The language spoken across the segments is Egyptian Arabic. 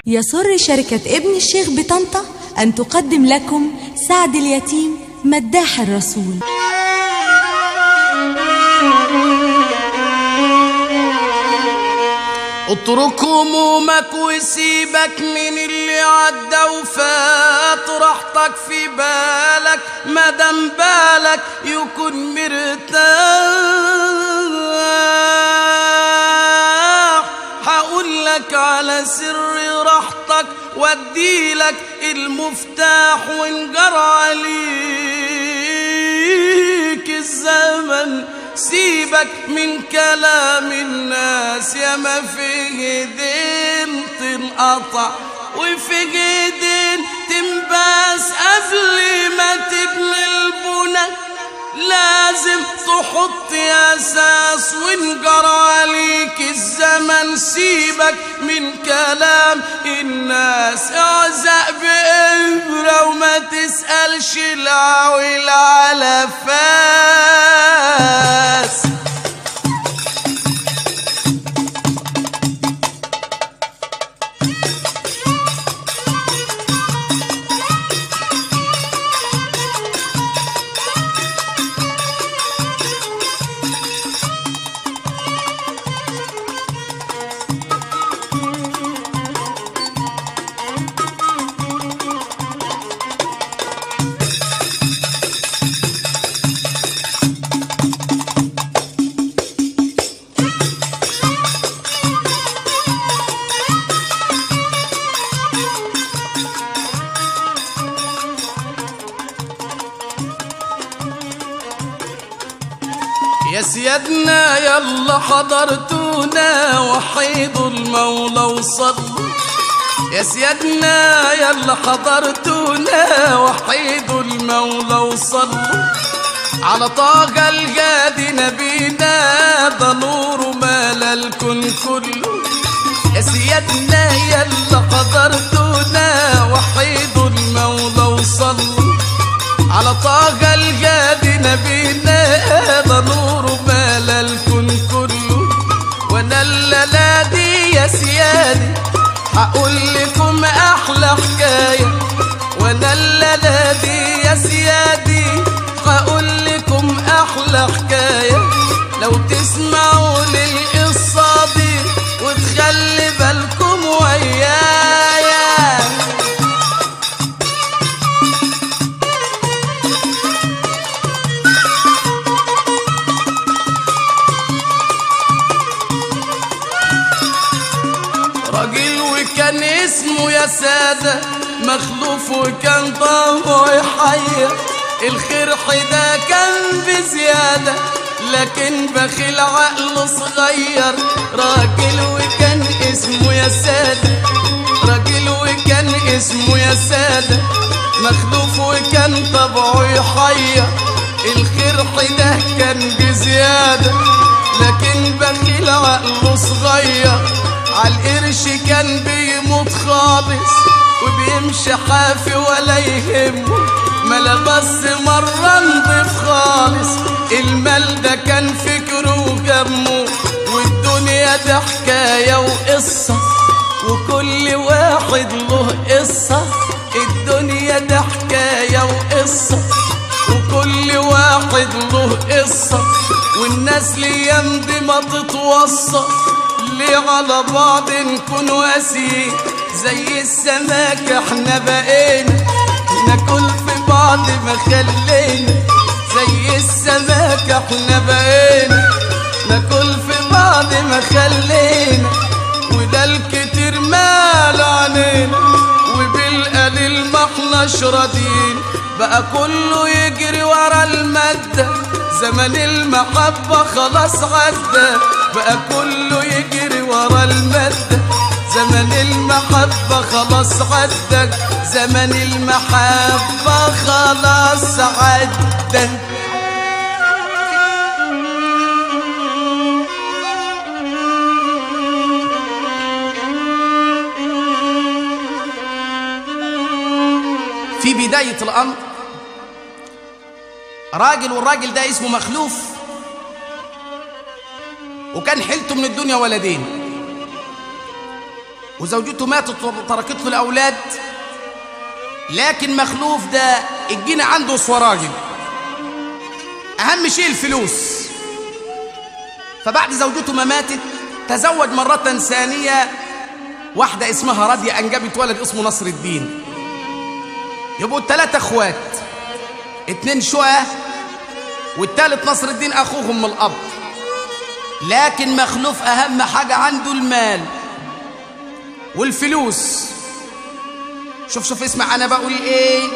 يسر شركة ابن الشيخ بطنطا أن تقدم لكم سعد اليتيم مداح الرسول اترك همومك وسيبك من اللي عدى وفات راحتك في بالك مادام بالك يكون مرتاح هقول لك على سر راحتك واديلك المفتاح وانجر عليك الزمن سيبك من كلام الناس يا ما فيه دين تنقطع وفي ايدين تنباس قبل ما تبني البنى لازم تحط اساس وانجر عليك الزمن سيبك من كلام الناس اعزق بإبرة وما تسألش العويل على فاس يا سيادنا يلا حضرتونا وحيدوا المولى وصلوا يا سيادنا يلا حضرتونا وحيدوا المولى وصلوا على طاقة الجادي نبينا ده نور مال الكون كله يا سيادنا يلا حضرتونا وحيدوا المولى وصلوا على طاقة الجادي نبينا ده نور مال الكون كله وانا الليلة دي يا سيادي هقول لكم احلى حكاية وانا الليلة دي يا سيادي هقول لكم احلى حكاية لو تسمعوا للقصة دي وتخلي بالكم ويايا راجل وكان اسمه يا سادة مخلوف وكان طمعه يحير الخير حدا كان بزيادة لكن بخيل عقله صغير راجل وكان اسمه يا سادة راجل وكان اسمه يا سادة مخلوف وكان طبعه يحير الخير حدا كان بزيادة لكن بخيل عقله صغير عالقرش كان بيموت خالص وبيمشي حافي ولا يهمه ما لبس مرة نضيف خالص المال ده كان فكره وجمه والدنيا ده حكاية وقصة وكل واحد له قصة الدنيا ده حكاية وقصة وكل واحد له قصة والناس ليام دي ما تتوصى ليه على بعض نكون واسيين زي السمك احنا بقينا ناكل في بعض ما خلينا زي السمك احنا بقينا ناكل في بعض ما خلينا وده الكتير مال علينا وبالقليل ما احناش راضيين بقى كله يجري ورا المادة زمن المحبة خلاص عدى بقى كله يجري ورا المادة زمن المحبة خلاص عدى زمن المحبة خلاص عدى في بداية الأمر راجل والراجل ده اسمه مخلوف وكان حيلته من الدنيا ولدين وزوجته ماتت وتركت له الأولاد لكن مخلوف ده الجنى عنده راجل أهم شيء الفلوس فبعد زوجته ما ماتت تزوج مرة ثانية واحدة اسمها راضية أنجبت ولد اسمه نصر الدين يبقوا الثلاثة اخوات اتنين شقة والتالت نصر الدين أخوهم من الأب لكن مخلوف أهم حاجة عنده المال والفلوس شوف شوف اسمع أنا بقول إيه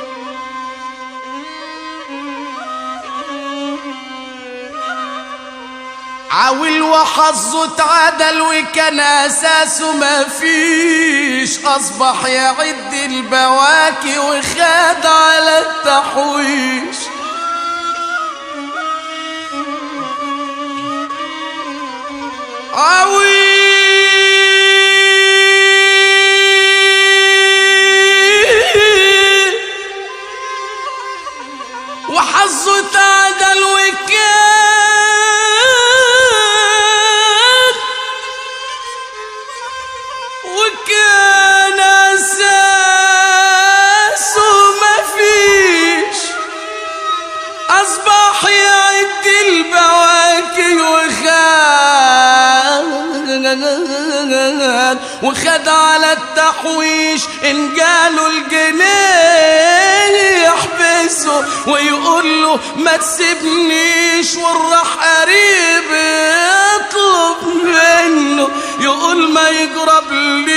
عاول وحظه اتعدل وكان اساسه ما فيش اصبح يعد البواكي وخد على التحويش عويل وحظه تعدل وكان وكان اساسه ما فيش اصبح يعد البواكي وخان وخد على التحويش ان جاله الجنيه يحبسه ويقول له ما تسيبنيش والراح قريب يطلب منه يقول ما يقرب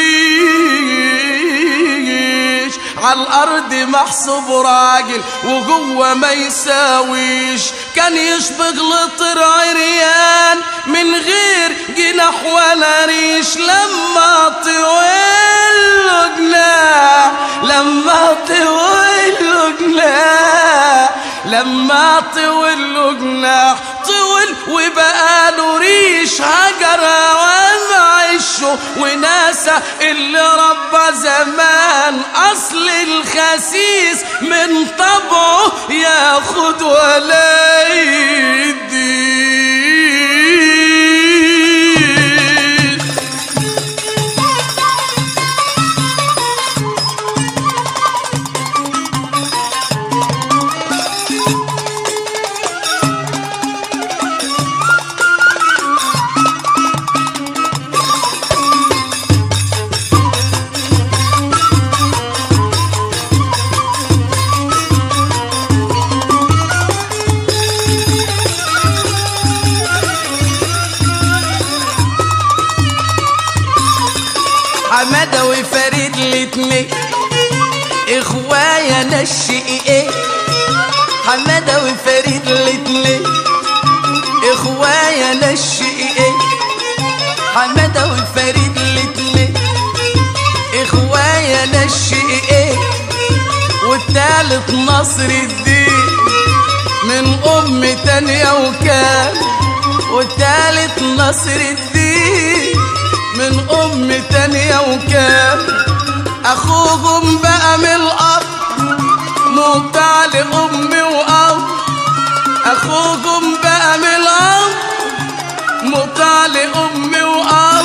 ليش على الارض محسوب راجل وجوه ما يساويش كان يشبه لطر عريان من غير جناح ولا ريش لما طويل له جناح لما طويل له جناح لما طول له جناح طول وبقى له ريش هجر ومعشه وناسى اللي ربى زمان اصل الخسيس من طبعه ياخد ولا يدي حمادة وفريد الاتنين اخوايا نشئ حمادة وفريد الاتنين اخوايا نشئ حمادة وفريد الاتنين اخوايا نشئ والتالت نصر الدين من ام تانية وكان والتالت نصر الدين من ام تانية وكان اخوهم بقى من الاب مبتع لامي واب اخوهم بقى من الاب مبتع لامي واب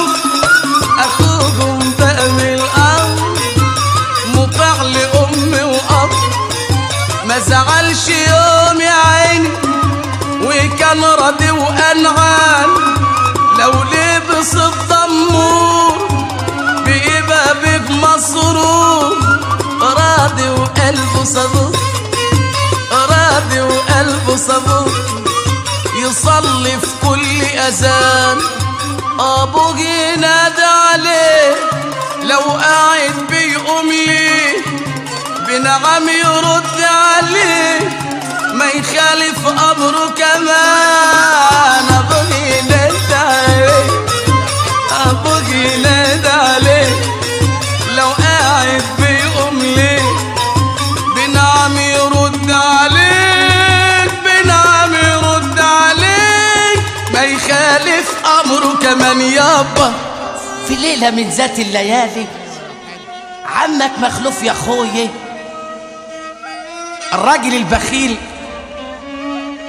اخوهم بقى من الاب مطاع لامي واب ما زعلش يوم يا عيني وكان راضي وانعان لو لبس الضمور بيبقى بيك مسرور راضي وقلبه صبور راضي وقلبه صبور يصلي في كل اذان ابوه ينادى عليه لو قاعد بيقوم ليه بنعم يرد عليه ما يخالف امره كمان ابوه ينادى عليه ابوه ينادى عليه لو قاعد بيقوم ليه بنعم يرد عليك بنعم يرد عليك ما يخالف امره كمان يابا في ليلة من ذات الليالي عمك مخلوف يا اخويا الراجل البخيل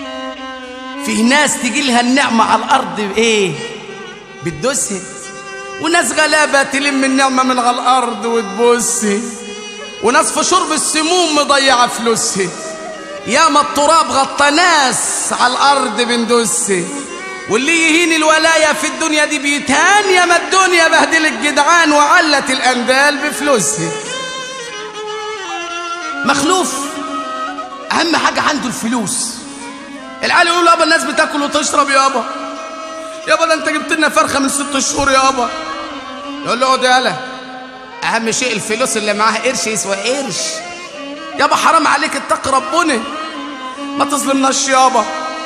فيه ناس تجي لها النعمة على الأرض بإيه؟ بتدوسها وناس غلابة تلم النعمة من على الأرض وتبصي وناس في شرب السموم مضيعة فلوسها ياما التراب غطى ناس على الأرض بندسي واللي يهين الولاية في الدنيا دي بيتهان ياما الدنيا بهدلت جدعان وعلت الأندال بفلوسها مخلوف أهم حاجة عنده الفلوس العيال يقولوا يابا الناس بتاكل وتشرب يابا يابا ده انت جبت لنا فرخه من ست شهور يابا يقول له اقعد يالا اهم شيء الفلوس اللي معاه قرش يسوى قرش يابا حرام عليك اتق ربنا ما تظلمناش يابا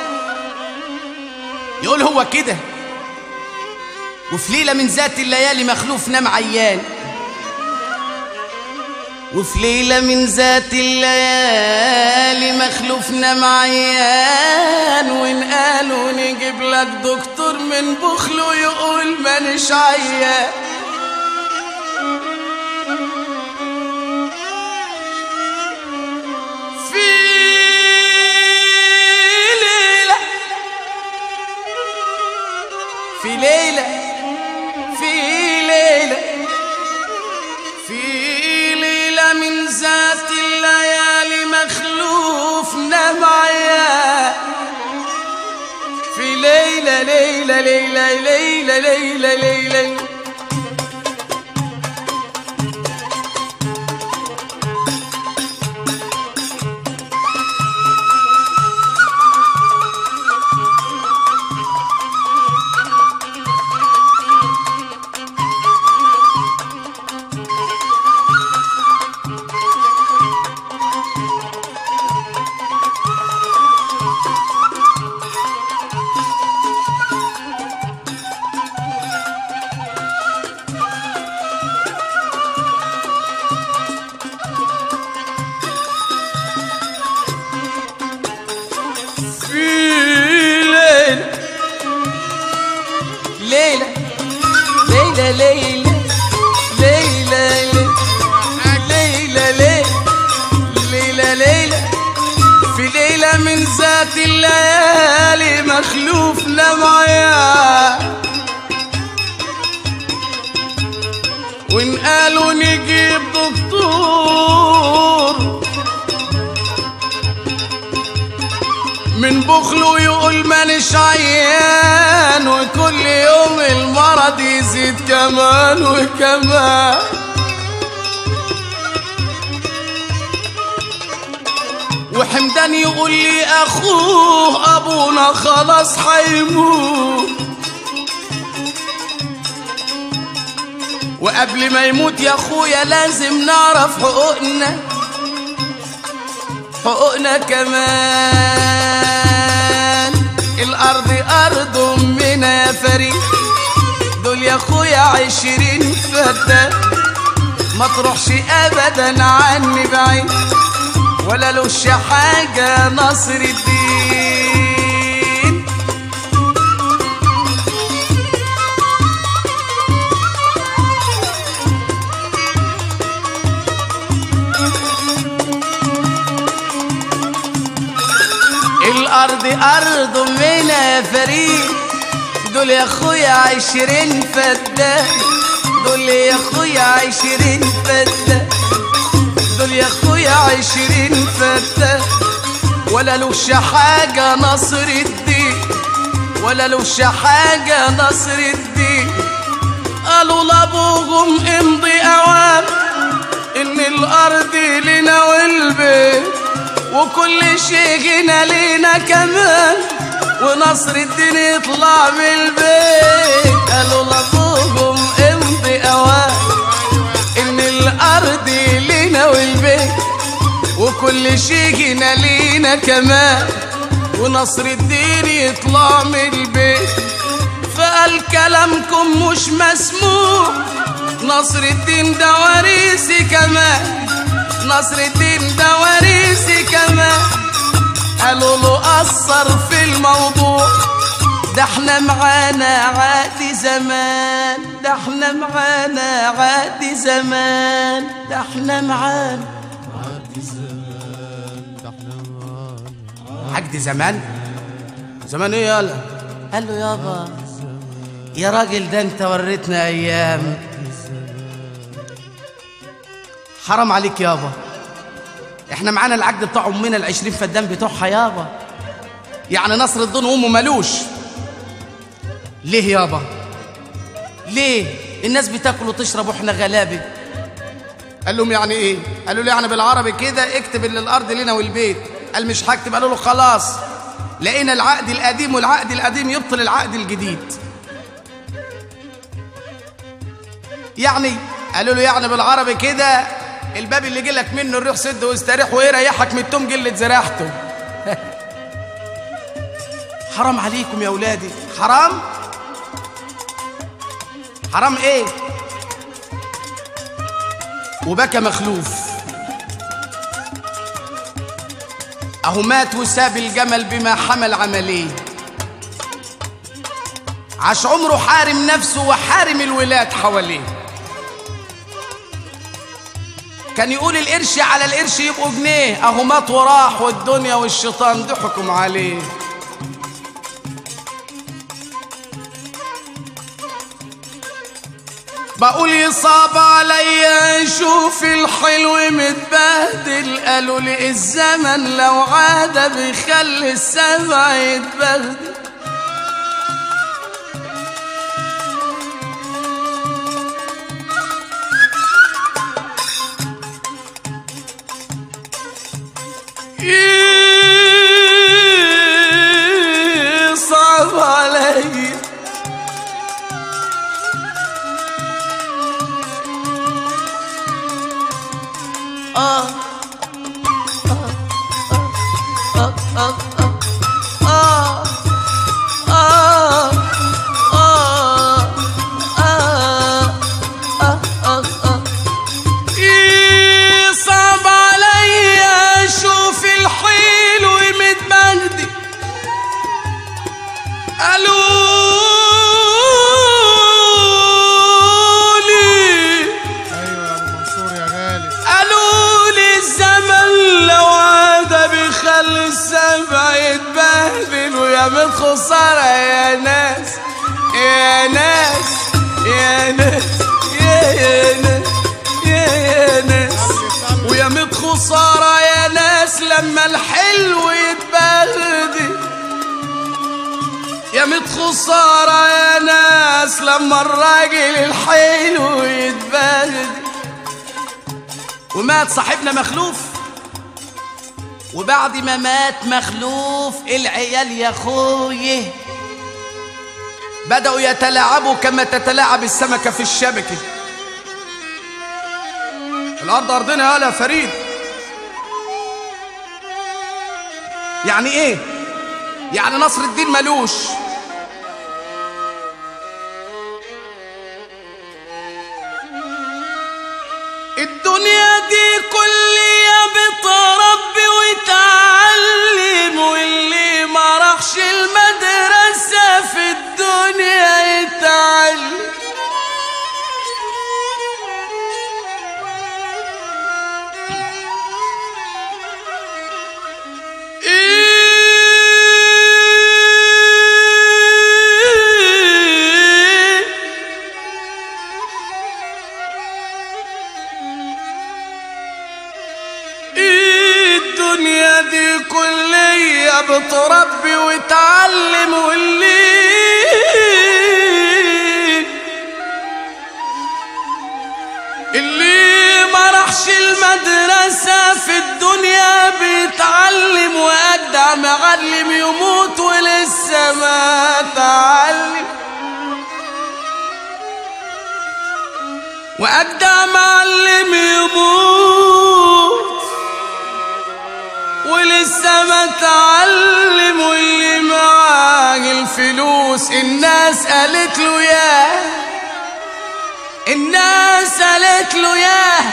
يقول هو كده وفي ليلة من ذات الليالي مخلوف نام عيان وفي ليلة من ذات الليالي مخلوف نام عيان ونقالوا نجيب لك دكتور من بخله يقول مانيش عيان في ليلة في ليلة في ليلة في ليلة من ذات الليالي مخلوف نام عيان في ليلة ليلة ليلة ليلة ليلة ليلة في ليلة ليلة ليلة ليلة ليلة ليلة ليلة ليلة ليلة في ليلة من ذات الليالي مخلوف نام عيان وإن قالوا نجيب دكتور من بخله يقول مانيش عيان وكل يوم المرض يزيد كمان وكمان وحمدان يقول لي اخوه ابونا خلاص هيموت وقبل ما يموت يا اخويا لازم نعرف حقوقنا حقوقنا كمان الأرض أرض أمنا يا فريد دول يا أخويا عشرين فتى ما تروحش أبدا عني بعيد ولا لوش حاجة نصر الدين الأرض أرض منا يا فريد دول يا أخويا عشرين فدان دول يا أخويا عشرين فدان دول يا أخويا عشرين فدان ولا لوش حاجة نصر الدين ولا لوش حاجة نصر الدين قالوا لأبوهم امضي أوام إن الأرض لنا والبيت وكل شيء هنا لينا كمان ونصر الدين يطلع من البيت قالوا لأبوهم امضي أوام إن الأرض لينا والبيت وكل شيء هنا لينا كمان ونصر الدين يطلع من البيت فقال كلامكم مش مسموع نصر الدين ده وريثي كمان نصر الدين ده وريثي كمان قالوا له أثر في الموضوع ده احنا معانا عادي زمان ده احنا معانا عادي زمان ده احنا معانا عقد زمان زمان ايه يالا قال له يابا يا راجل ده انت وريتنا ايام حرام عليك يابا احنا معانا العقد بتاع امنا العشرين فدان بتوعها يابا يعني نصر الدين وامه ملوش ليه يابا ليه الناس بتاكل وتشرب واحنا غلابه قال لهم يعني ايه قالوا له يعني بالعربي كده اكتب اللي الارض لنا والبيت قال مش هكتب قالوا له خلاص لقينا العقد القديم والعقد القديم يبطل العقد الجديد يعني قالوا له يعني بالعربي كده الباب اللي جلك منه الريح سد واستريح ويريحك من التوم جلة زراحته حرام عليكم يا ولادي حرام حرام ايه وبكى مخلوف اهو مات وساب الجمل بما حمل عمليه عاش عمره حارم نفسه وحارم الولاد حواليه كان يقول القرش على القرش يبقوا جنيه اهو مات وراح والدنيا والشيطان ضحكم عليه بقول يصعب عليا اشوف الحلو متبهدل قالوا لي الزمن لو عاد بيخلي السبع يتبهدل صعب علي اه اه اه اه اه اه اه اه اه صعب عليا اشوف الحلو متبهدل قالوا لي ايوه يا ابو منصور يا غالي قالوا لي الزمن لو عاد بيخلي السبع يتبهدل ويا من خسارة يا ناس يا ناس يا ناس يا يا ناس يا يا ناس ويا من خسارة يا ناس لما الحلو يتبهدل يا ميت خسارة يا ناس لما الراجل الحلو يتبهدل ومات صاحبنا مخلوف وبعد ما مات مخلوف العيال يا خويه بدأوا يتلاعبوا كما تتلاعب السمكة في الشبكة الأرض أرضنا يا فريد يعني إيه؟ يعني نصر الدين ملوش الدنيا دي كلية بتربي وتعلم واللي ما راحش المدرسة في الدنيا يتعلم إيه إيه الدنيا دي كلية بتربي وتعلم واللي اللي ما راحش المدرسة في الدنيا بيتعلم وأجدع معلم يموت ولسه ما تعلم وأجدع معلم يموت ولسه ما تعلم واللي معاه الفلوس الناس قالت له ياه الناس قالت له ياه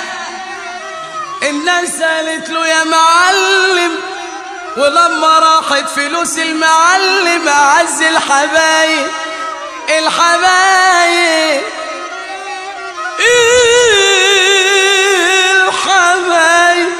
الناس قالت له يا معلم ولما راحت فلوس المعلم أعز الحبايب الحبايب الحبايب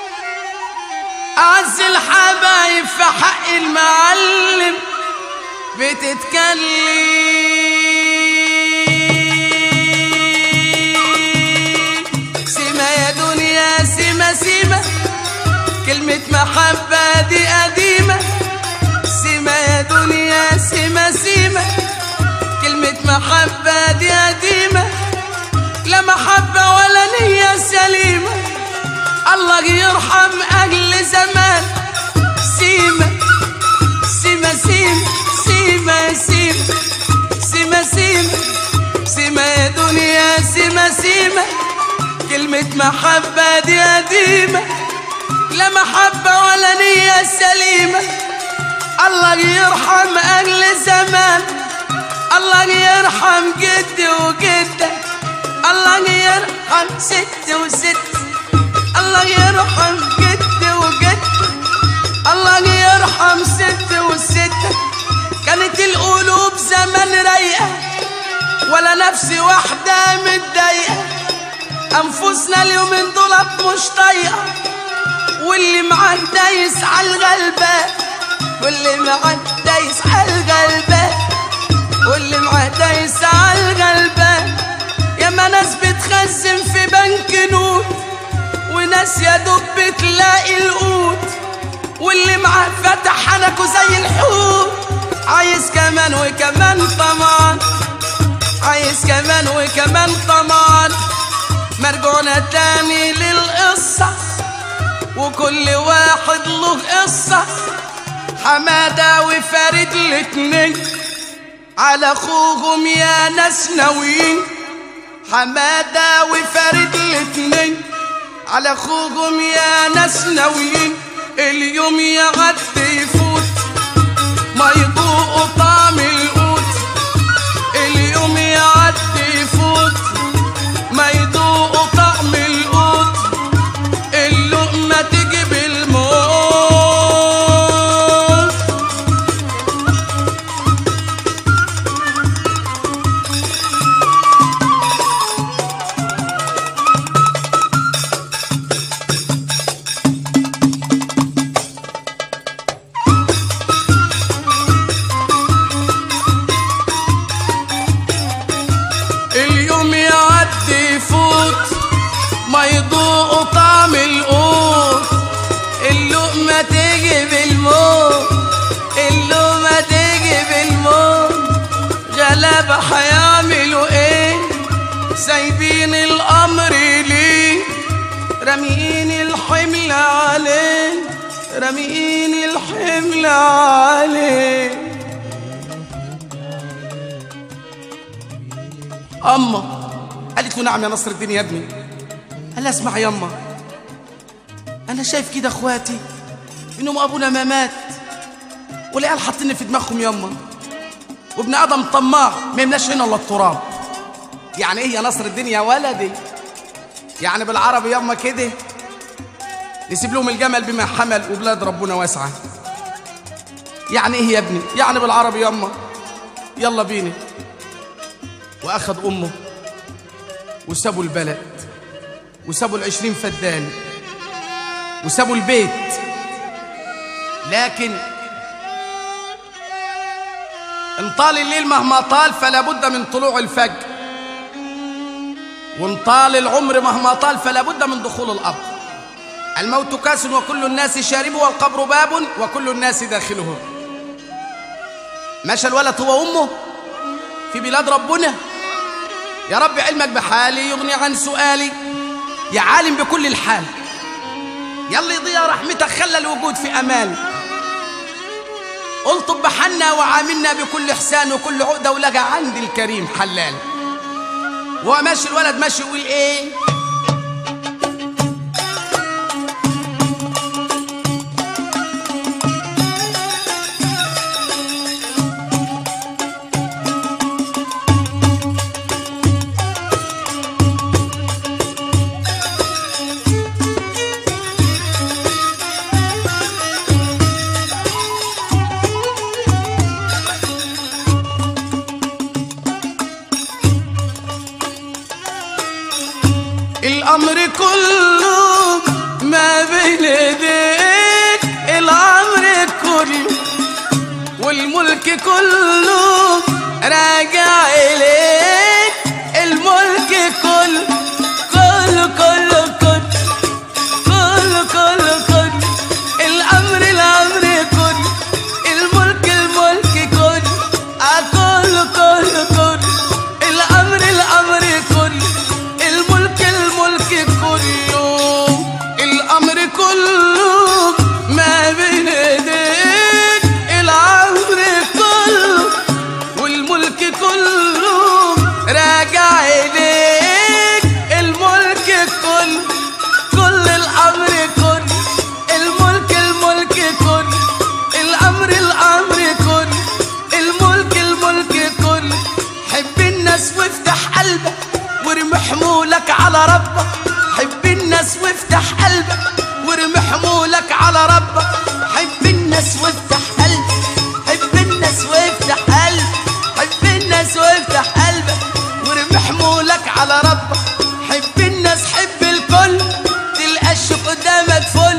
أعز الحبايب في حق المعلم بتتكلم سيما يا دنيا سيما سيما كلمة محبة دي قديمة سيما يا دنيا سيما سيما كلمة محبة دي قديمة لا محبة ولا نية سليمة الله يرحم أهل زمان سيما سيما سيما سيما يا سيما سيما سيما سيما يا دنيا سيما سيما كلمة محبة دي قديمة لا محبة ولا نية سليمة الله يرحم أهل زمان الله يرحم جدي وجدك الله يرحم ست وست الله يرحم جدي وجدك الله يرحم ست وستة كانت القلوب زمان رايقة ولا نفس واحدة متضايقة أنفسنا اليومين دولت مش طايقة واللي معاك دايس على الغلبة واللي معاك دايس على الغلبة واللي معاك دايس على الغلبة ياما ناس بتخزن في بنك نوت وناس يا دوب بتلاقي القوت واللي معاه فتح حنكه زي الحوت عايز كمان وكمان طمان عايز كمان وكمان طمان مرجعنا تاني للقصة وكل واحد له قصة حمادة وفارد الاتنين على اخوهم يا ناس ناويين حمادة وفارد الاتنين على اخوهم يا ناس ناويين اليوم يغدي يفوت ما يضوقوا طعم القوت اليوم يعدي يفوت ما يذوقوا طعم القوت اللقمة تجيب الموت اليوم يعدي يفوت ما يذوقوا طعم القوت اللقمة تيجي بالموت اللقمة تيجي بالموت غلابة هيعملوا ايه سايبين الامر ليه راميين الحمل عليه راميين الحمل عليه أما قالت له نعم يا نصر الدين يا ابني قال لها اسمع يا أما أنا شايف كده أخواتي إنهم أبونا ما مات والعيال حاطين في دماغهم يا أما وابن آدم طماع ما يملاش هنا إلا التراب يعني إيه يا نصر الدين يا ولدي يعني بالعربي يا أما كده نسيب لهم الجمل بما حمل وبلاد ربنا واسعة يعني إيه يا ابني يعني بالعربي يا أما يلا بينا واخد امه وسابوا البلد وسابوا العشرين فدان وسابوا البيت لكن ان طال الليل مهما طال فلا بد من طلوع الفجر وان طال العمر مهما طال فلا بد من دخول القبر الموت كاس وكل الناس شاربه والقبر باب وكل الناس داخله مشى الولد هو وامه في بلاد ربنا يا رب علمك بحالي يغني عن سؤالي يا عالم بكل الحال يلا يضيع رحمتك خلى الوجود في امان الطب بحنا وعاملنا بكل احسان وكل عقده ولقى عند الكريم حلال وهو ماشي الولد ماشي يقول ايه الامر كله ما بين ايديك الامر كله والملك كله راجع إليك الملك كله كله كله كله كله كله كله الأمر الأمر كله الملك الملك كله آه كله كله كله الأمر الأمر كله الملك الملك كله الأمر كله ما بين ايديك الأمر كله والملك كله راجع إليك الملك كله كل الأمر كله الملك الملك كله الأمر الأمر كله الملك الملك كله حب الناس وافتح قلبك وارمي حمولك على ربك حب الناس وافتح قلبك وارمي حمولك على ربك حب الناس وافتح قلبك حب الناس وافتح قلبك حب الناس وافتح قلبك وارمي حمولك على ربك حب الناس حب الكل تلقاش قدامك فل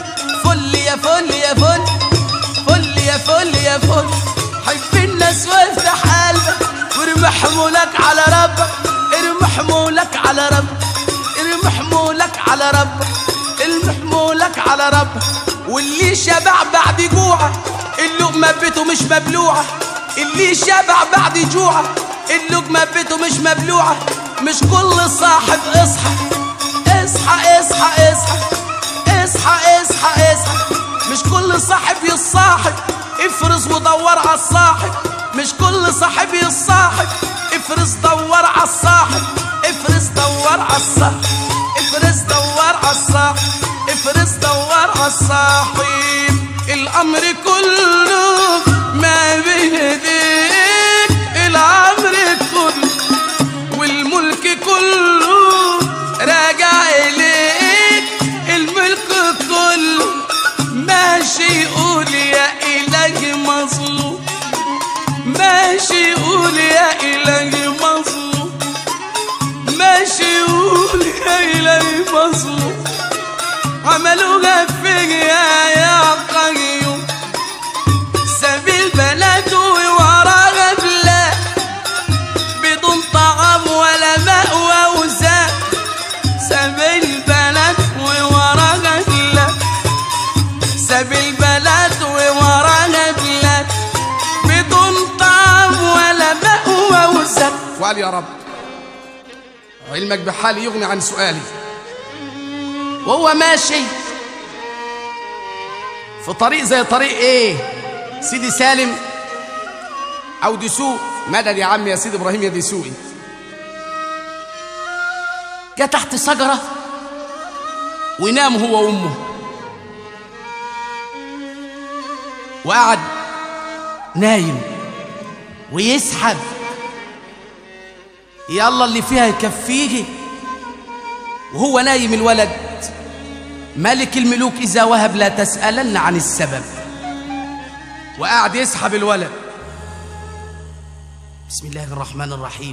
فل يا فل يا فل فل يا فل يا فل حب الناس وافتح قلبك وارمي حمولك على ربك ارمي حمولك على ربك ارمي حمولك على ربك ارمي حمولك على ربك واللي شبع بعد جوعه اللقمه بيته مش مبلوعه اللي شبع بعد جوعه اللقمه بيته مش مبلوعه مش كل صاحب اصحى اصحى اصحى اصحى اصحى اصحى اصحى مش كل صاحب يصاحب افرز ودور على الصاحب مش كل صاحب يصاحب افرز دور على الصاحب افرز دور على الصاحب افرز دور على الصاحب افرز دور على الصاحب الامر كله ما بين ايديك الامر كله والملك كله راجع إليك الملك كله ماشي يقول يا إلهي مظلوم ماشي يقول يا إلهي مظلوم ماشي يقول يا إلهي مظلوم عملوها فيا يا قيوم سبيل بلد ووراها بلاد بدون طعام ولا مأوى وزاد سبيل البلد ووراها بلاد سبيل البلد ووراها بلاد بدون طعام ولا مأوى وزاد وقال يا رب علمك بحالي يغني عن سؤالي وهو ماشي في طريق زي طريق ايه سيدي سالم او دسوق مدد يا عم يا سيدي ابراهيم يا دسوقي جه تحت شجرة ونام هو وأمه وقعد نايم ويسحب يلا اللي فيها يكفيه وهو نايم الولد ملك الملوك إذا وهب لا تسألن عن السبب وقعد يسحب الولد بسم الله الرحمن الرحيم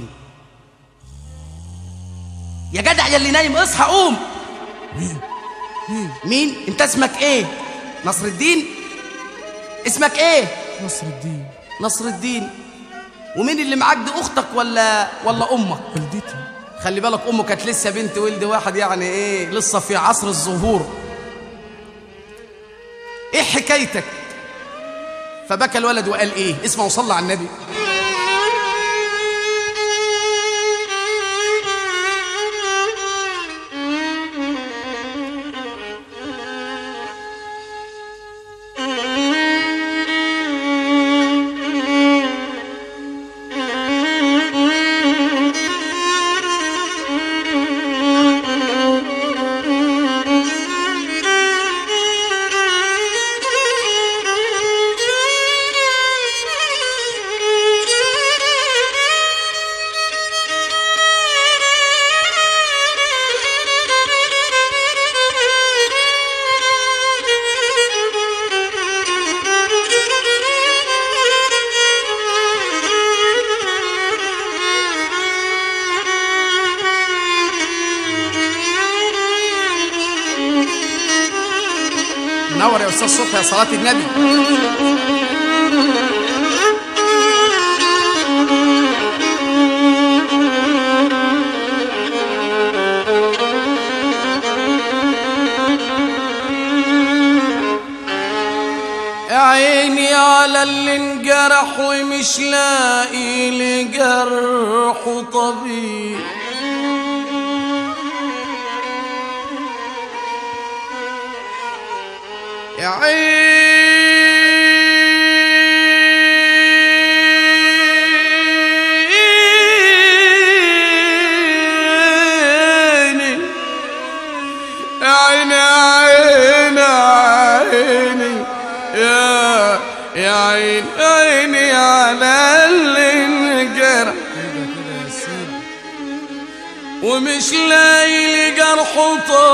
يا جدع يا اللي نايم اصحى قوم مين مين مين انت اسمك ايه نصر الدين اسمك ايه نصر الدين نصر الدين ومين اللي معاك دي اختك ولا ولا امك والدتي خلي بالك امه كانت لسه بنت ولد واحد يعني ايه لسه في عصر الظهور ايه حكايتك فبكى الولد وقال ايه اسمع وصلى على النبي منور يا استاذ صبحي يا صلاه النبي يا عيني على اللي انجرح ومش لاقي لجرحه طبيب يا عيني يا عيني يا عيني يا عيني يا يا عين عيني على اللي انجرح ومش لاقي لجرحه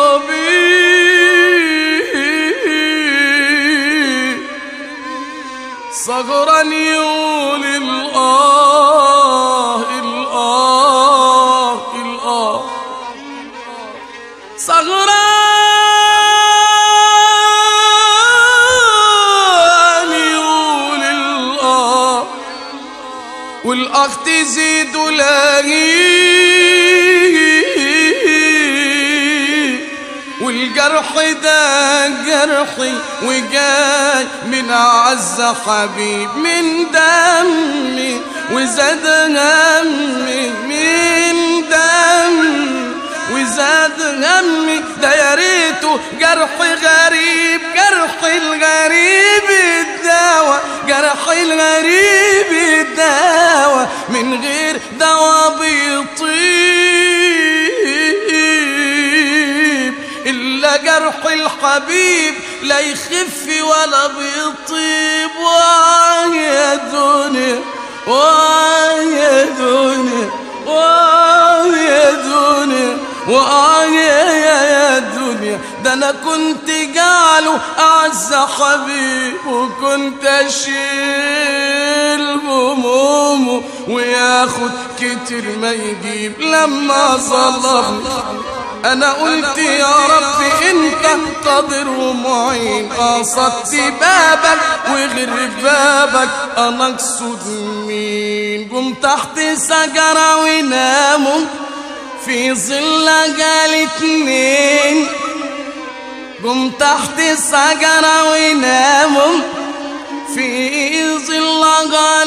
طبيب صغرا يقول الآه الآه الآه صغران يقول الآه والأخ تزيد لاهي والجرح ده جرحي وجاي من أعز حبيب من دمي وزاد همي من دمي وزاد همي ده يا ريته جرح غريب جرح الغريب الدواء جرح الغريب الدواء من غير دواء بيطيب إلا جرح الحبيب لا يخف ولا بيطيب واه يا دنيا واه يا دنيا واه يا دنيا واه يا يا يا دنيا ده انا كنت جعله اعز حبيب وكنت اشيل همومه وياخد كتير ما يجيب لما ظلمني انا قلت يا رب انت قادر ومعين قصدت بابك وغير بابك انا اقصد مين قم تحت شجره وناموا في ظل قال اتنين قم تحت شجره وناموا في ظل قال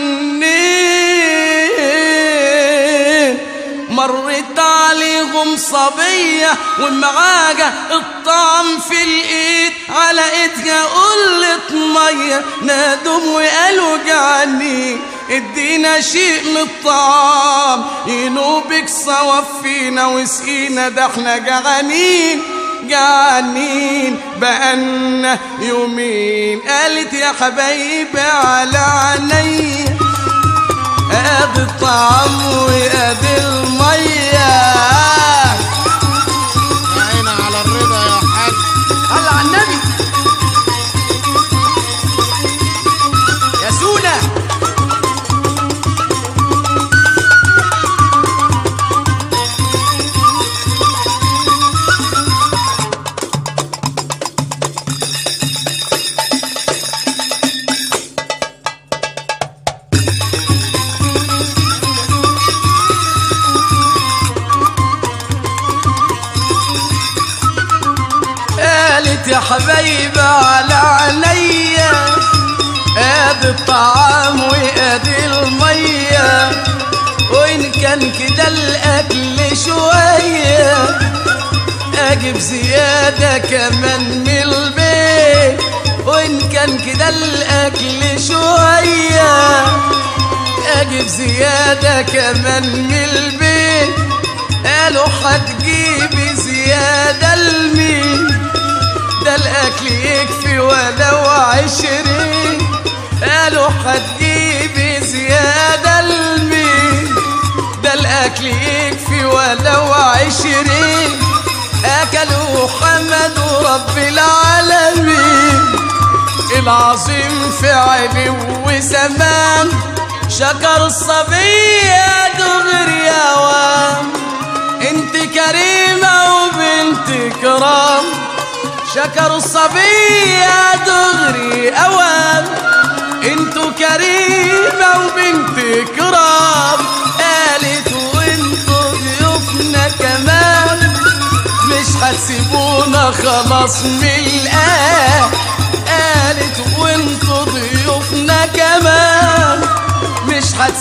اتنين مرت عليهم صبية ومعاجة الطعم في الإيد على إيدها قلة مية نادم وقالوا جعانين ادينا شيء من الطعام ينوبك صوفينا وسقينا ده احنا جعانين جعانين بقالنا يومين قالت يا حبايبي على عينيا ادي الطعام وادي الميه يا عيني على الرضا يا حاج صلى على النبي يا سونا قالت يا حبايبي على عينيا ادي الطعام وادي الميه وان كان كده الاكل شويه اجيب زياده كمان من البيت وان كان كده الاكل شويه اجيب زياده كمان من البيت قالوا هتجيبي زياده لمين ده الاكل يكفي ولو عشرين قالوا هتجيبي زيادة لمين ده الاكل يكفي ولو عشرين اكلوا حمدوا رب العالمين العظيم فعل وسمام شكر الصبية دغري اوام انت كريمة وبنت كرام شكر الصبية دغري اوام انتو كريمة وبنت كرام قالت وانتو ضيوفنا كمان مش هتسيبونا خلاص من الآن قالت وانتو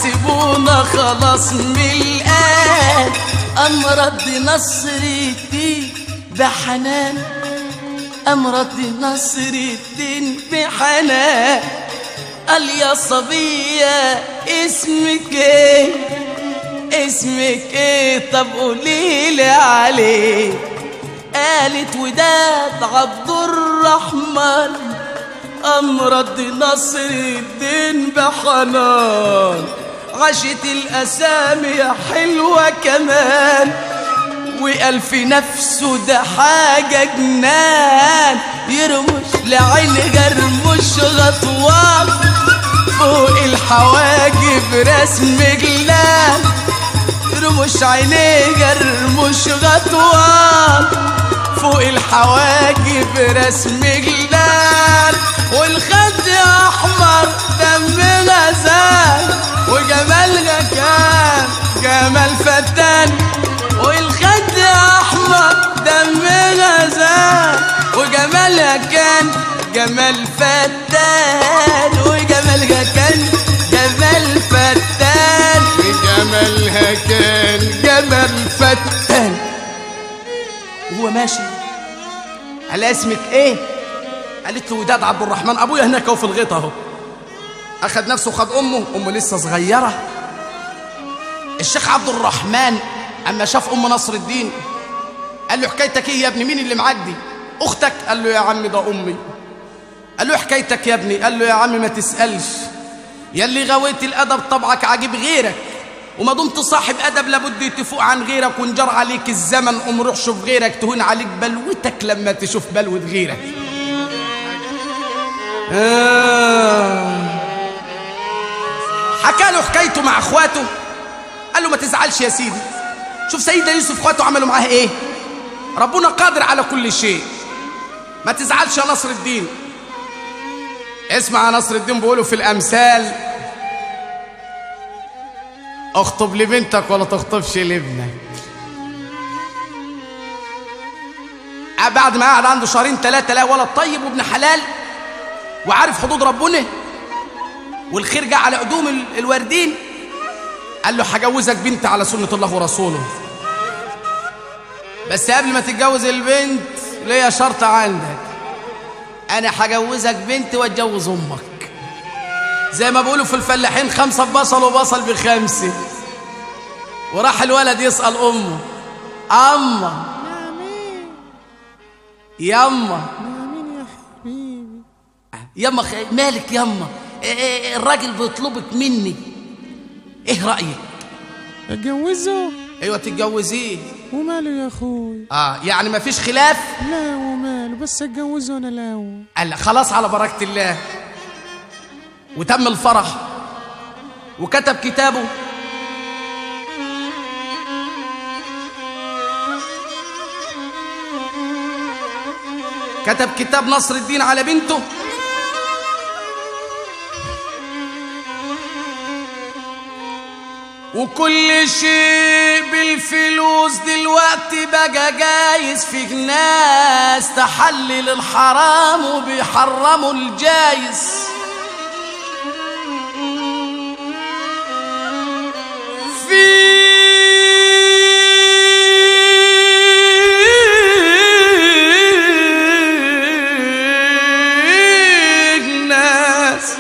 سيبونا خلاص من الآن أمرض نصر الدين بحنان أمرض نصر الدين بحنان قال يا صبية اسمك ايه اسمك ايه طب قوليلي عليه قالت وداد عبد الرحمن أمرض نصر الدين بحنان عاشت الأسامي حلوة كمان وقال في نفسه ده حاجة جنان يرمش لعين جرمش غطوان فوق الحواجب رسم جلال رمش عينيه جرمش غطوان فوق الحواجب رسم جلال والخد احمر دم غزال وجمالها كان جمال فتان والخد احمر دم غزال وجمالها كان جمال فتان وجمالها كان جمال فتان جمالها كان جمال فتان وهو ماشي قال اسمك ايه قالت له وداد عبد الرحمن ابويا هناك اهو في الغيط اهو اخد نفسه وخد امه امه لسه صغيره الشيخ عبد الرحمن اما شاف ام نصر الدين قال له حكايتك ايه يا ابني مين اللي معاك دي اختك قال له يا عم ده امي قال له حكايتك يا ابني قال له يا عم ما تسالش يا اللي غويت الادب طبعك عاجب غيرك وما دمت صاحب ادب لابد تفوق عن غيرك وانجر عليك الزمن قوم روح شوف غيرك تهون عليك بلوتك لما تشوف بلوة غيرك آه. حكى له حكايته مع اخواته قال له ما تزعلش يا سيدي شوف سيدنا يوسف اخواته عملوا معاه ايه ربنا قادر على كل شيء ما تزعلش يا نصر الدين اسمع يا نصر الدين بيقولوا في الامثال اخطب لبنتك ولا تخطبش لابنك بعد ما قعد عنده شهرين ثلاثة لا ولد طيب وابن حلال وعارف حدود ربنا والخير جه على قدوم ال- الوردين قال له هجوزك بنت على سنة الله ورسوله بس قبل ما تتجوز البنت ليا شرط عندك انا هجوزك بنت واتجوز امك زي ما بيقولوا في الفلاحين خمسة ببصل وبصل بخمسة وراح الولد يسأل أمه أما يما يما خ- مالك يما إيه- إيه الراجل بيطلبك مني ايه رأيك اتجوزه ايوه تتجوزيه وماله يا اخوي اه يعني ما فيش خلاف لا وماله بس اتجوزه انا الاول قال لك خلاص على بركة الله وتم الفرح وكتب كتابه كتب كتاب نصر الدين على بنته وكل شيء بالفلوس دلوقتي بقى جايز في ناس تحلل الحرام وبيحرموا الجايز في ناس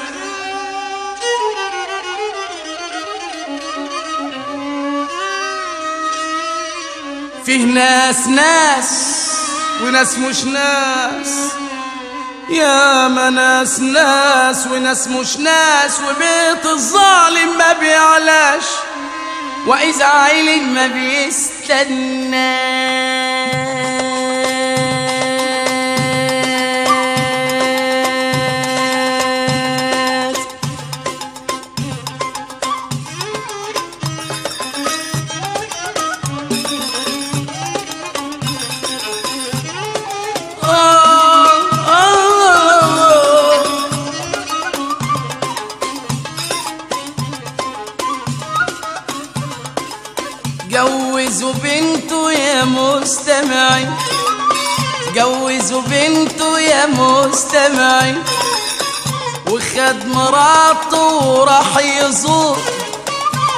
فيه ناس ناس وناس مش ناس يا ما ناس ناس وناس مش ناس وبيت الظالم ما بيعلاش وإذا عيل ما بيستناش آه آه جوزوا بنته يا مستمعي جوزوا بنته يا مستمعي وخد مراته وراح يزور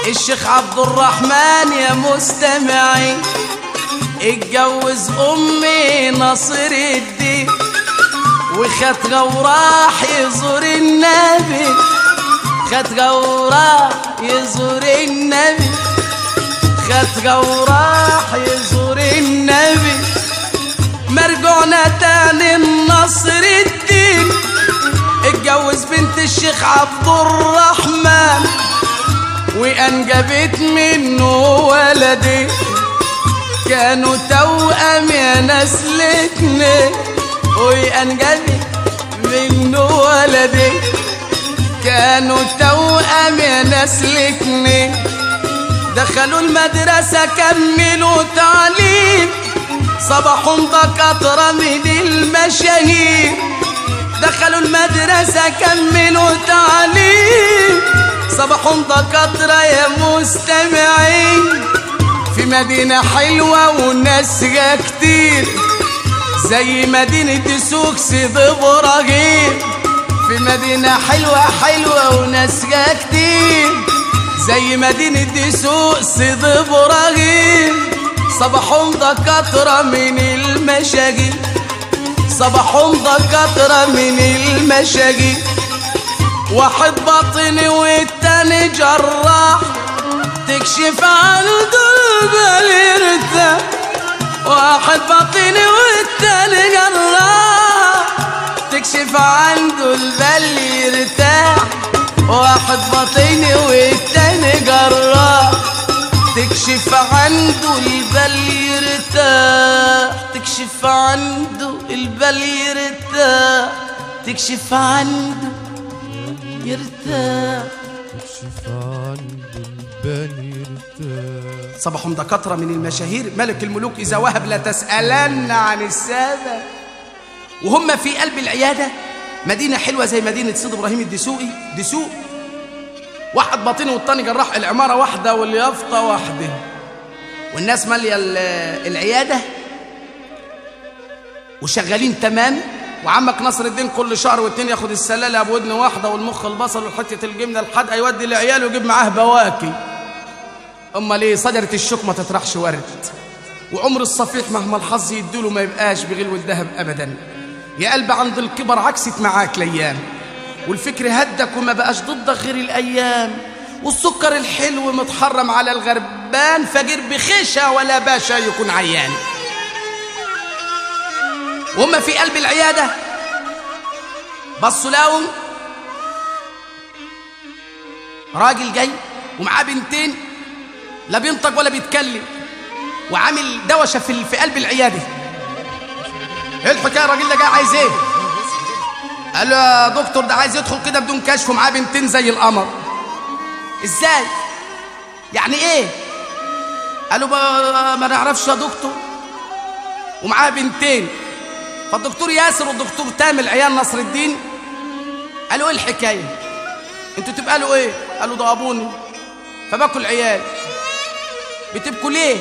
الشيخ عبد الرحمن يا مستمعين اتجوز امي نصر الدين وخد وراح يزور النبي خد وراح يزور النبي خد وراح يزور النبي مرجعنا تاني النصر الدين اتجوز بنت الشيخ عبد الرحمن وانجبت منه ولدين كانوا توأم يا ناس الاتنين وانجبت منه ولدين كانوا توأم يا ناس الاتنين دخلوا المدرسة كملوا تعليم صباحهم دكاترة من المشاهير دخلوا المدرسة كملوا تعليم صباحهم دكاترة يا مستمعين في مدينة حلوة وناسها كتير زي مدينة سوق سيد إبراهيم في مدينة حلوة حلوة وناسها كتير زي مدينة سوق سيد إبراهيم صباحهم دكاترة من المشاغل صباحهم دكاترة من المشاغل واحد باطني والتاني جراح تكشف عنده البال يرتاح واحد باطني والتاني جراح تكشف عنده البال يرتاح واحد باطني والتاني جراح تكشف عنده البال يرتاح تكشف عنده البال يرتاح تكشف عنده يرتاح صباحهم دكاترة من المشاهير ملك الملوك إذا وهب لا تسألن عن السادة وهم في قلب العيادة مدينة حلوة زي مدينة سيد إبراهيم الدسوقي دسوق واحد باطني والتاني جراح العمارة واحدة واليافطة واحدة والناس مالية ال- العيادة وشغالين تمام وعمك نصر الدين كل شهر والتاني ياخد السلالة ابو ودن واحدة والمخ البصل وحتة الجبنة الحدقة يودي لعياله ويجيب معاه بواكي امال ايه صدرة الشوك ما تطرحش ورد وعمر الصفيح مهما الحظ يدوله ما يبقاش بغلو الذهب ابدا يا قلب عند الكبر عكست معاك الايام والفكر هدك وما بقاش ضدك غير الايام والسكر الحلو متحرم على الغربان فقير بخشة ولا باشا يكون عيان وهم في قلب العيادة بصوا لقوا راجل جاي ومعاه بنتين لا بينطق ولا بيتكلم وعامل دوشة في في قلب العيادة ايه الحكاية الراجل ده جاي عايز ايه؟ قال له يا دكتور ده عايز يدخل كده بدون كشف ومعاه بنتين زي القمر ازاي؟ يعني ايه؟ قالوا ما, ما نعرفش يا دكتور ومعاه بنتين فالدكتور ياسر والدكتور تامر عيال نصر الدين قالوا ايه الحكايه انتوا تبقى قالوا ايه قالوا ده ابوني فبكوا العيال بتبكوا ليه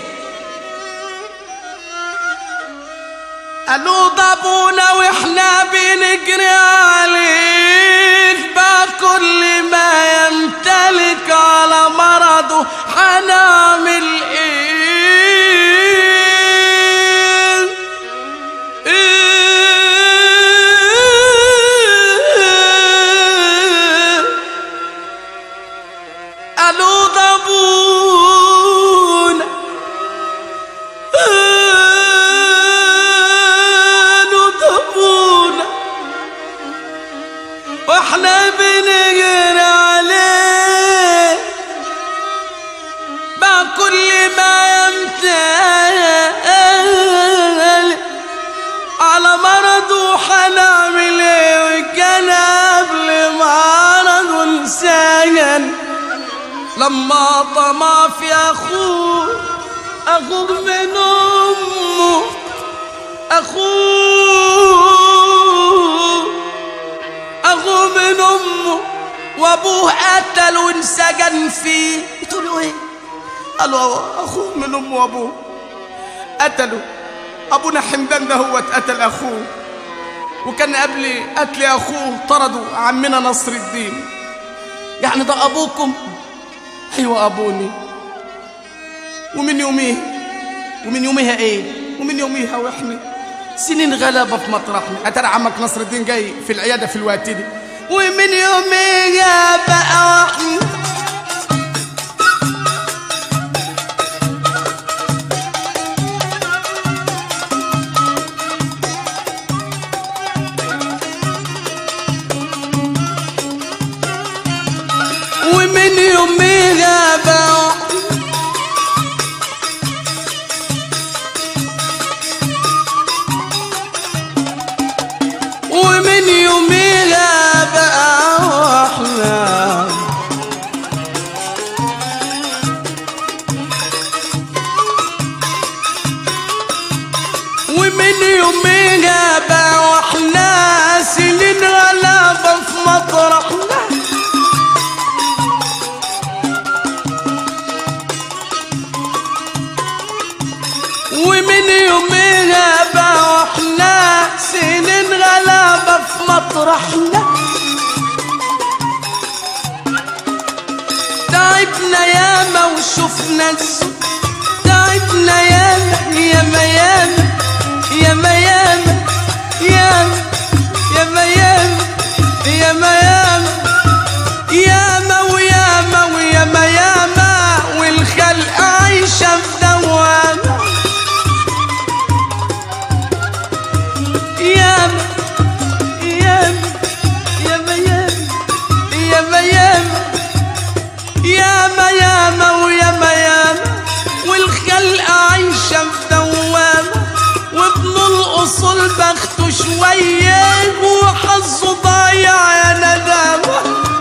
قالوا ده ابونا واحنا بنجري عليه بقى كل ما يمتلك على مرضه هنعمل ايه قالوا ده ابونا قالوا ده ابونا واحنا بنجري عليه بقى كل ما يمتلك على مرضه حنعمل ايه وكان قبل مرضه انسان لما طمع في اخوه اخوه من امه اخوه اخوه من امه وابوه قتل وانسجن فيه بتقولوا ايه قالوا اخوه من امه وابوه قتلوا ابونا حمدان ده هو اتقتل اخوه وكان قبل قتل اخوه طردوا عمنا نصر الدين يعني ده ابوكم ايوه ابوني ومن يوميه ومن يوميها ايه ومن يوميها واحنا سنين غلابه في مطرحنا اترى عمك نصر الدين جاي في العياده في الوقت دي ومن يوميها بقى واحنا ومن يوميها بقى ومن يوميها بقى واحنا ومن يوميها بقى واحنا سنين غلابة في مطرحنا ومن يوميها بقى واحنا سنين غلابة في مطرحنا تعبنا ياما وشفنا السوق تعبنا ياما ياما ياما ياما ياما ياما ياما ياما ياما ياما ياما وياما وياما ياما والخلق عايشة في دوامة ياما ياما ياما ياما ياما ياما ياما ياما وياما ياما والخلق عايشة في دوامة وابن الأصول بخته شوية وحظه ضايع يا ندامة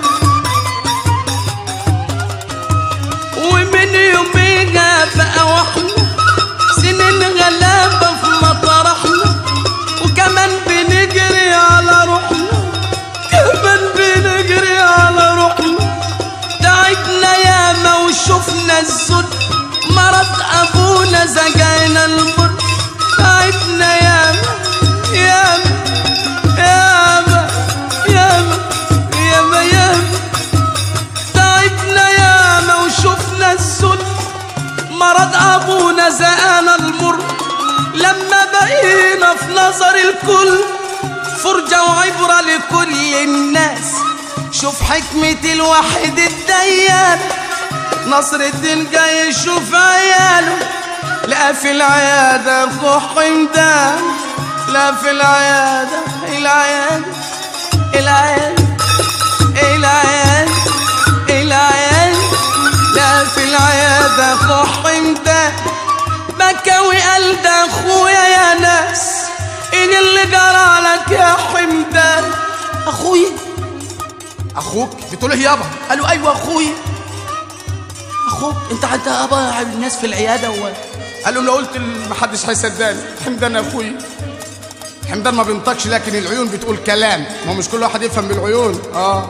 ومن يوميها بقى واحنا سنين غلابة في مطرحنا وكمان بنجري على روحنا كمان بنجري على روحنا تعبنا ياما وشفنا الزد مرض ابونا زجانا المر تعبنا ياما ياما ياما ياما ياما ياما تعبنا ياما وشفنا الزد مرض ابونا زقانا المر لما بقينا في نظر الكل فرجة وعبرة لكل الناس شوف حكمة الواحد الديان نصر الدين جاي يشوف عياله لا في العيادة اخو حمدان لا في العيادة العيادة العيادة العيادة العيادة لا في العيادة اخو حمدان بكى وقال ده اخويا يا ناس ايه اللي جرى لك يا حمدان اخويا اخوك بتقول ايه يابا قالوا ايوه اخويا اخوك انت حتى ابا الناس في العياده و... قال لهم لو قلت محدش هيصدقني حمدان اخوي حمدان ما بينطقش لكن العيون بتقول كلام ما هو مش كل واحد يفهم بالعيون اه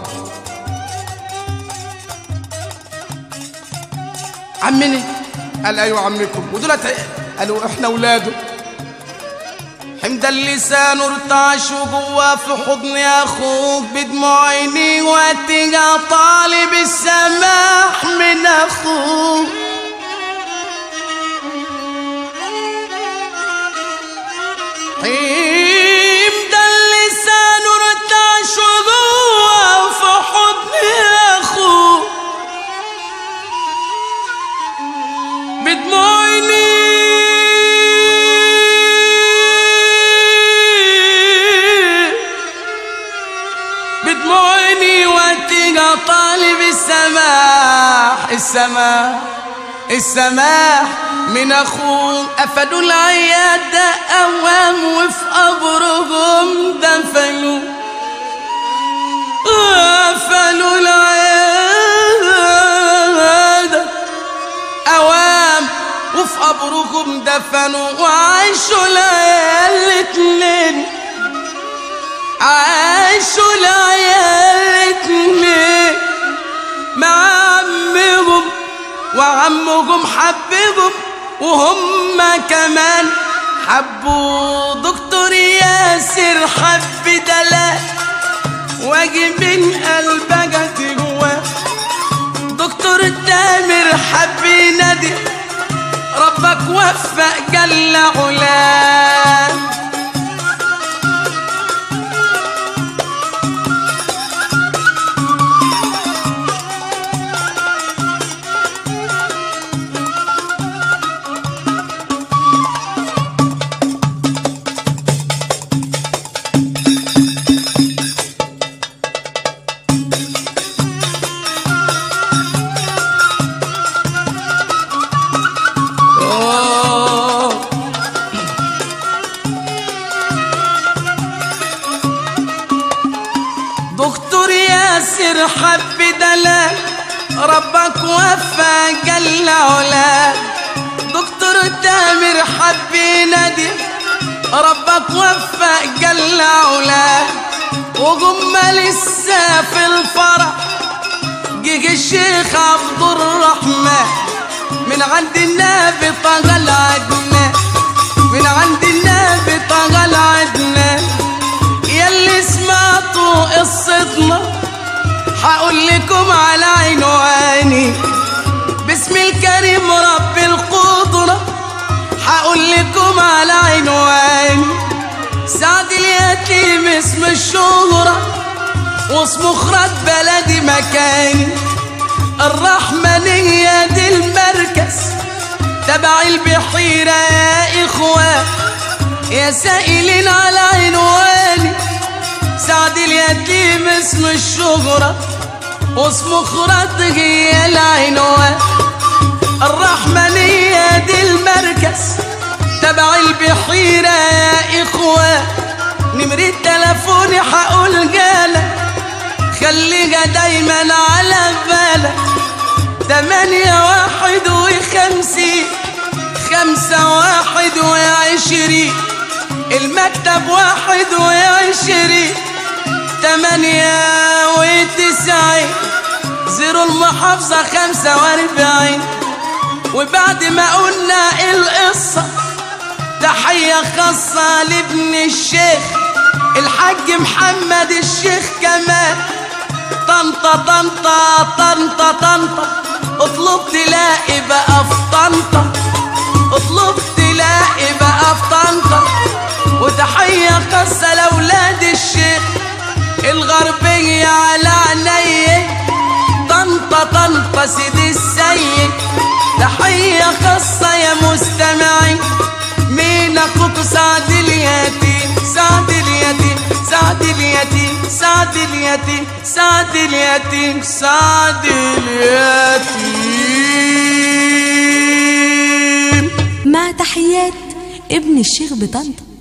عمني قال ايوه عمكم ودولت قالوا احنا اولاده حمدان لسانه ارتعش وجواه في حضن اخوك بدموع عيني واتجاه طالب السماح من اخوك حمدان لسانه ارتعش وجواه في حضن اخوك بدموع عيني بدموع عيني واتجا طالب السماح السماح السماح من اخوه افدوا العيادة اوام وفي قبرهم دفنوا قفلوا العيادة أوام وفي قبركم دفنوا وعاشوا العيال الاتنين عاشوا العيال الاتنين مع عمهم وعمهم حبهم وهم كمان حبوا دكتور ياسر حب دلال واجي من قلبك جواه دكتور تامر حب ينادي ربك وفق جل علاه أوه. دكتور ياسر حب دلال ربك وفى جل علاه دكتور تامر حب ينادي ربك وفى جل علاه وجم لسه في الفرح جه الشيخ عبد الرحمن من عند النبي طغى العدنان من عند النبي طغى العدنان يلي سمعتوا قصتنا هقول لكم على عنواني باسم الكريم رب القدرة هقول لكم على عنواني سعد اليتيم اسم الشهرة واسمه خرج بلدي مكاني الرحمنية دي المركز تبع البحيرة يا إخوان يا سائلين على عنواني سعد اليتيم اسم الشهرة واسمه خرط هي العنوان الرحمنية دي المركز تبع البحيرة يا إخوان نمرة تلفوني هقول جالك خليها دايما على بالك تمانية واحد وخمسين خمسة واحد وعشرين المكتب واحد وعشرين تمانية وتسعين زيرو المحافظة خمسة واربعين وبعد ما قلنا القصة تحية خاصة لابن الشيخ الحاج محمد الشيخ كمان طنطا طنطا طنطا طنطا اطلب تلاقي بقى في طنطا اطلب تلاقي بقى في طنطا وتحية خاصة لأولاد الشيخ الغربية على عيني طنطا طنطا سيدي السيد تحية خاصة يا مستمعين مين أخوك سعد اليتيم سعد اليتيم سعد اليتيم سعد اليتيم سعد اليتيم سعد اليتيم مع تحيات ابن الشيخ بطنطا